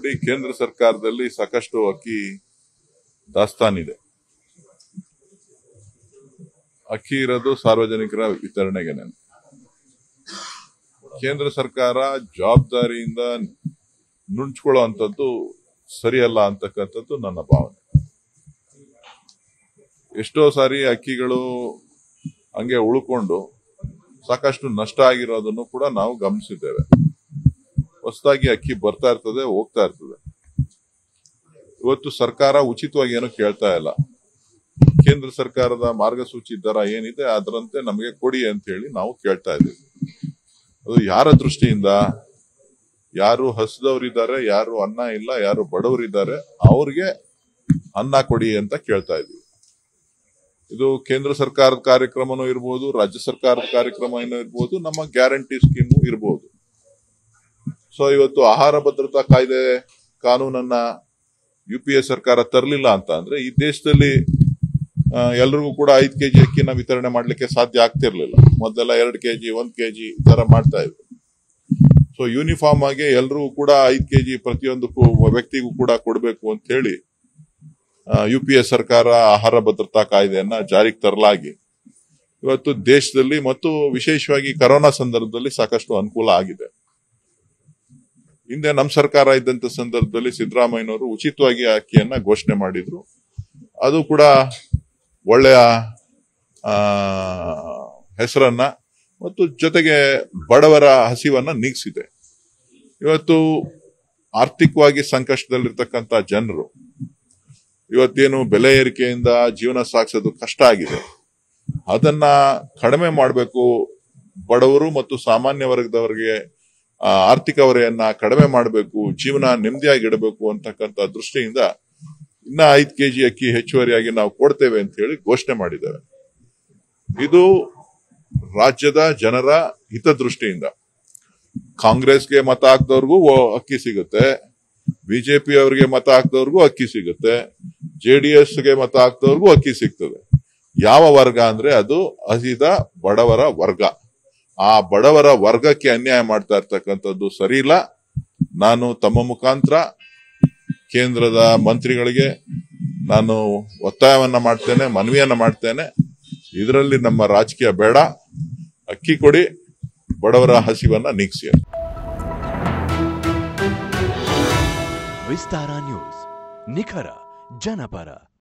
ನೋಡಿ ಕೇಂದ್ರ ಸರ್ಕಾರದಲ್ಲಿ ಸಾಕಷ್ಟು ಅಕ್ಕಿ ದಾಸ್ತಾನಿದೆ ಅಕ್ಕಿ ಇರೋದು ಸಾರ್ವಜನಿಕರ ವಿತರಣೆಗೆ ಕೇಂದ್ರ ಸರ್ಕಾರ ಜವಾಬ್ದಾರಿಯಿಂದ ನುಂಚ್ಕೊಳ್ಳೋ ಅಂಥದ್ದು ಸರಿಯಲ್ಲ ಅಂತಕ್ಕಂಥದ್ದು ನನ್ನ ಭಾವನೆ ಎಷ್ಟೋ ಸಾರಿ ಅಕ್ಕಿಗಳು ಹಂಗೆ ಉಳ್ಕೊಂಡು ಸಾಕಷ್ಟು ನಷ್ಟ ಆಗಿರೋದನ್ನು ಕೂಡ ನಾವು ಗಮನಿಸಿದ್ದೇವೆ ಹೊಸದಾಗಿ ಅಕ್ಕಿ ಬರ್ತಾ ಇರ್ತದೆ ಹೋಗ್ತಾ ಇರ್ತದೆ ಇವತ್ತು ಸರ್ಕಾರ ಉಚಿತವಾಗಿ ಏನು ಕೇಳ್ತಾ ಇಲ್ಲ ಕೇಂದ್ರ ಸರ್ಕಾರದ ಮಾರ್ಗಸೂಚಿ ದರ ಏನಿದೆ ಅದರಂತೆ ನಮಗೆ ಕೊಡಿ ಅಂತ ಹೇಳಿ ನಾವು ಕೇಳ್ತಾ ಇದ್ದೀವಿ ಅದು ಯಾರ ದೃಷ್ಟಿಯಿಂದ ಯಾರು ಹಸಿದವರಿದ್ದಾರೆ ಯಾರು ಅನ್ನ ಇಲ್ಲ ಯಾರು ಬಡವರಿದ್ದಾರೆ ಅವ್ರಿಗೆ ಅನ್ನ ಕೊಡಿ ಅಂತ ಕೇಳ್ತಾ ಇದ್ದೀವಿ ಇದು ಕೇಂದ್ರ ಸರ್ಕಾರದ ಕಾರ್ಯಕ್ರಮನೂ ಇರ್ಬೋದು ರಾಜ್ಯ ಸರ್ಕಾರದ ಕಾರ್ಯಕ್ರಮ ಏನೋ ಇರ್ಬೋದು ನಮ್ಮ ಗ್ಯಾರಂಟಿ ಸ್ಕೀಮು ಇರ್ಬೋದು ಸೊ ಇವತ್ತು ಆಹಾರ ಭದ್ರತಾ ಕಾಯ್ದೆ ಕಾನೂನನ್ನ ಯು ಪಿ ಎ ಸರ್ಕಾರ ತರಲಿಲ್ಲ ಅಂತ ಅಂದ್ರೆ ಈ ದೇಶದಲ್ಲಿ ಆ, ಎಲ್ರಿಗೂ ಕೂಡ ಐದು ಕೆಜಿ ಅಕ್ಕಿನ ವಿತರಣೆ ಮಾಡ್ಲಿಕ್ಕೆ ಸಾಧ್ಯ ಆಗ್ತಿರ್ಲಿಲ್ಲ ಮೊದಲೆಲ್ಲ ಎರಡು ಕೆಜಿ ಒಂದ್ ಕೆಜಿ ಈ ತರ ಮಾಡ್ತಾ ಇದ್ರು ಸೊ ಯೂನಿಫಾರ್ಮ್ ಆಗಿ ಎಲ್ರಿಗೂ ಕೂಡ ಐದು ಕೆಜಿ ಪ್ರತಿಯೊಂದಕ್ಕೂ ವ್ಯಕ್ತಿಗೂ ಕೂಡ ಕೊಡಬೇಕು ಅಂತ ಹೇಳಿ ಯು ಪಿ ಎ ಸರ್ಕಾರ ಆಹಾರ ಭದ್ರತಾ ಕಾಯ್ದೆಯನ್ನ ಜಾರಿಗೆ ತರಲಾಗಿ ಇವತ್ತು ದೇಶದಲ್ಲಿ ಮತ್ತು ವಿಶೇಷವಾಗಿ ಕರೋನಾ ಸಂದರ್ಭದಲ್ಲಿ ಸಾಕಷ್ಟು ಅನುಕೂಲ ಆಗಿದೆ ಹಿಂದೆ ನಮ್ಮ ಸರ್ಕಾರ ಇದ್ದಂತ ಸಂದರ್ಭದಲ್ಲಿ ಸಿದ್ದರಾಮಯ್ಯನವರು ಉಚಿತವಾಗಿ ಅಕ್ಕಿಯನ್ನ ಘೋಷಣೆ ಮಾಡಿದ್ರು ಅದು ಕೂಡ ಒಳ್ಳೆಯ ಆ, ಹೆಸರನ್ನ ಮತ್ತು ಜೊತೆಗೆ ಬಡವರ ಹಸಿವನ್ನ ನೀಗಿಸಿದೆ ಇವತ್ತು ಆರ್ಥಿಕವಾಗಿ ಸಂಕಷ್ಟದಲ್ಲಿರ್ತಕ್ಕಂಥ ಜನರು ಇವತ್ತೇನು ಬೆಲೆ ಏರಿಕೆಯಿಂದ ಜೀವನ ಸಾಗಿಸೋದು ಕಷ್ಟ ಆಗಿದೆ ಅದನ್ನ ಕಡಿಮೆ ಮಾಡಬೇಕು ಬಡವರು ಮತ್ತು ಸಾಮಾನ್ಯ ವರ್ಗದವರಿಗೆ ಆ, ಆರ್ಥಿಕ ಹೊರೆಯನ್ನ ಕಡಿಮೆ ಮಾಡಬೇಕು ಜೀವನ ನೆಮ್ಮದಿಯಾಗಿಡಬೇಕು ಅಂತಕ್ಕಂಥ ದೃಷ್ಟಿಯಿಂದ ಇನ್ನ ಐದು ಕೆಜಿ ಅಕ್ಕಿ ಹೆಚ್ಚುವರಿಯಾಗಿ ನಾವು ಕೊಡ್ತೇವೆ ಅಂತ ಹೇಳಿ ಘೋಷಣೆ ಮಾಡಿದ್ದಾರೆ ಇದು ರಾಜ್ಯದ ಜನರ ಹಿತದೃಷ್ಟಿಯಿಂದ ಕಾಂಗ್ರೆಸ್ಗೆ ಮತ ಹಾಕ್ದವ್ರಿಗೂ ಓ- ಅಕ್ಕಿ ಸಿಗುತ್ತೆ ಬಿಜೆಪಿ ಅವರಿಗೆ ಮತ ಹಾಕ್ದವ್ರಿಗೂ ಅಕ್ಕಿ ಸಿಗುತ್ತೆ ಜೆಡಿಎಸ್ ಗೆ ಮತ ಹಾಕ್ದವ್ರಿಗೂ ಅಕ್ಕಿ ಸಿಗ್ತದೆ ಯಾವ ವರ್ಗ ಅಂದ್ರೆ ಅದು ಹಸಿದ ಬಡವರ ವರ್ಗ ಆ ಬಡವರ ವರ್ಗಕ್ಕೆ ಅನ್ಯಾಯ ಮಾಡ್ತಾ ಇರ್ತಕ್ಕಂಥದ್ದು ಸರಿ ಇಲ್ಲ ನಾನು ತಮ್ಮ ಮುಖಾಂತರ ಕೇಂದ್ರದ ಮಂತ್ರಿಗಳಿಗೆ ನಾನು ಒತ್ತಾಯವನ್ನ ಮಾಡ್ತೇನೆ ಮನವಿಯನ್ನ ಮಾಡ್ತೇನೆ ಇದರಲ್ಲಿ ನಮ್ಮ ರಾಜಕೀಯ ಬೇಡ ಅಕ್ಕಿ ಕೊಡಿ ಬಡವರ ಹಸಿವನ್ನ ನೀಗಿಸಿ ವಿಸ್ತಾರ ನ್ಯೂಸ್ ನಿಖರ ಜನಪರ